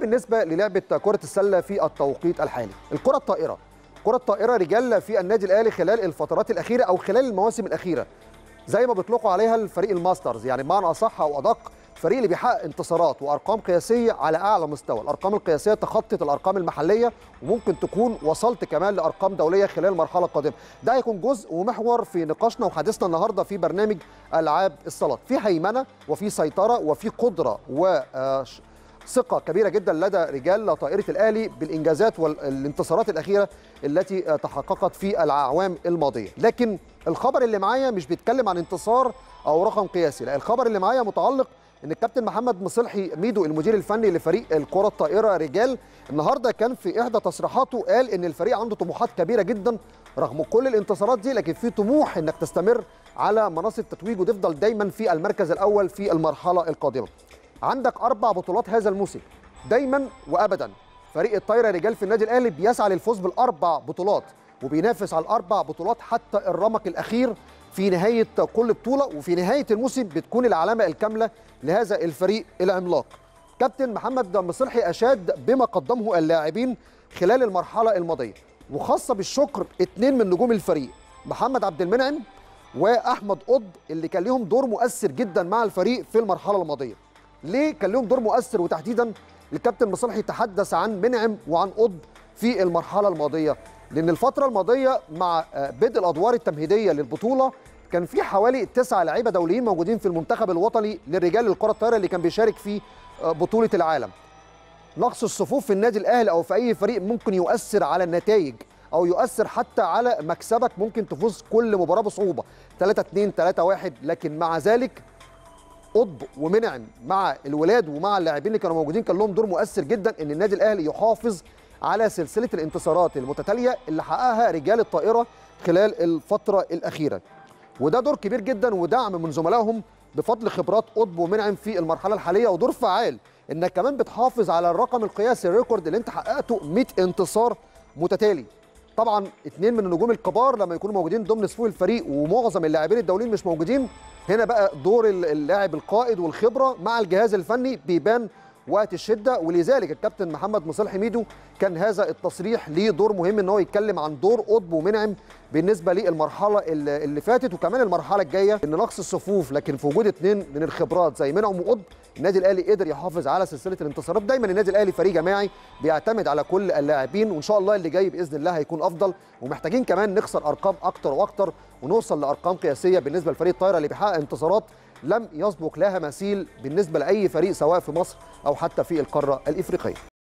بالنسبه للعبه كره السله في التوقيت الحالي الكره الطائره كره الطائره رجال في النادي الاهلي خلال الفترات الاخيره او خلال المواسم الاخيره زي ما بيطلقوا عليها الفريق الماسترز يعني بمعنى اصح او ادق الفريق اللي بيحقق انتصارات وارقام قياسيه على اعلى مستوى الارقام القياسيه تخطت الارقام المحليه وممكن تكون وصلت كمان لارقام دوليه خلال المرحله القادمه ده هيكون جزء ومحور في نقاشنا وحديثنا النهارده في برنامج العاب الصالات في هيمنه وفي سيطره وفي قدره و ثقة كبيرة جدا لدى رجال طائرة الأهلي بالإنجازات والانتصارات الأخيرة التي تحققت في الأعوام الماضية لكن الخبر اللي معايا مش بيتكلم عن انتصار أو رقم قياسي لا الخبر اللي معايا متعلق ان الكابتن محمد مصلحي ميدو المدير الفني لفريق الكره الطائره رجال النهارده كان في احدى تصريحاته قال ان الفريق عنده طموحات كبيره جدا رغم كل الانتصارات دي لكن في طموح انك تستمر على منصه التتويج وتفضل دايما في المركز الاول في المرحله القادمه عندك اربع بطولات هذا الموسم دايما وابدا فريق الطايره رجال في النادي الاهلي بيسعى للفوز بالاربع بطولات وبينافس على الاربع بطولات حتى الرمق الاخير في نهايه كل بطوله وفي نهايه الموسم بتكون العلامه الكامله لهذا الفريق العملاق كابتن محمد مصلحي اشاد بما قدمه اللاعبين خلال المرحله الماضيه وخاصه بالشكر اثنين من نجوم الفريق محمد عبد المنعم واحمد قطب اللي كان لهم دور مؤثر جدا مع الفريق في المرحله الماضيه ليه كان لهم دور مؤثر وتحديدا الكابتن مصلحي تحدث عن منعم وعن قطب في المرحله الماضيه لان الفتره الماضيه مع بدء الادوار التمهيديه للبطوله كان في حوالي تسعة لعيبه دوليين موجودين في المنتخب الوطني للرجال للكره الطايره اللي كان بيشارك في بطوله العالم نقص الصفوف في النادي الاهلي او في اي فريق ممكن يؤثر على النتائج او يؤثر حتى على مكسبك ممكن تفوز كل مباراه بصعوبه 3 2 3 1 لكن مع ذلك قطب ومنعم مع الولاد ومع اللاعبين اللي كانوا موجودين كان لهم دور مؤثر جدا ان النادي الاهلي يحافظ على سلسله الانتصارات المتتاليه اللي حققها رجال الطائره خلال الفتره الاخيره وده دور كبير جدا ودعم من زملائهم بفضل خبرات قطب ومنعم في المرحله الحاليه ودور فعال انك كمان بتحافظ على الرقم القياسي الريكورد اللي انت حققته 100 انتصار متتالي طبعا اثنين من النجوم الكبار لما يكونوا موجودين ضمن صفوف الفريق ومعظم اللاعبين الدوليين مش موجودين هنا بقى دور اللاعب القائد والخبره مع الجهاز الفني بيبان وقت الشده ولذلك الكابتن محمد مصلحي ميدو كان هذا التصريح ليه دور مهم ان هو يتكلم عن دور قطب ومنعم بالنسبه للمرحله اللي فاتت وكمان المرحله الجايه ان نقص الصفوف لكن في وجود اثنين من الخبرات زي منعم وقطب النادي الاهلي قدر يحافظ على سلسله الانتصارات دايما النادي الاهلي فريق جماعي بيعتمد على كل اللاعبين وان شاء الله اللي جاي باذن الله هيكون افضل ومحتاجين كمان نكسر ارقام اكتر واكتر ونوصل لارقام قياسيه بالنسبه لفريق الطايره اللي بيحقق انتصارات لم يسبق لها مثيل بالنسبه لاي فريق سواء في مصر او حتى في القاره الافريقيه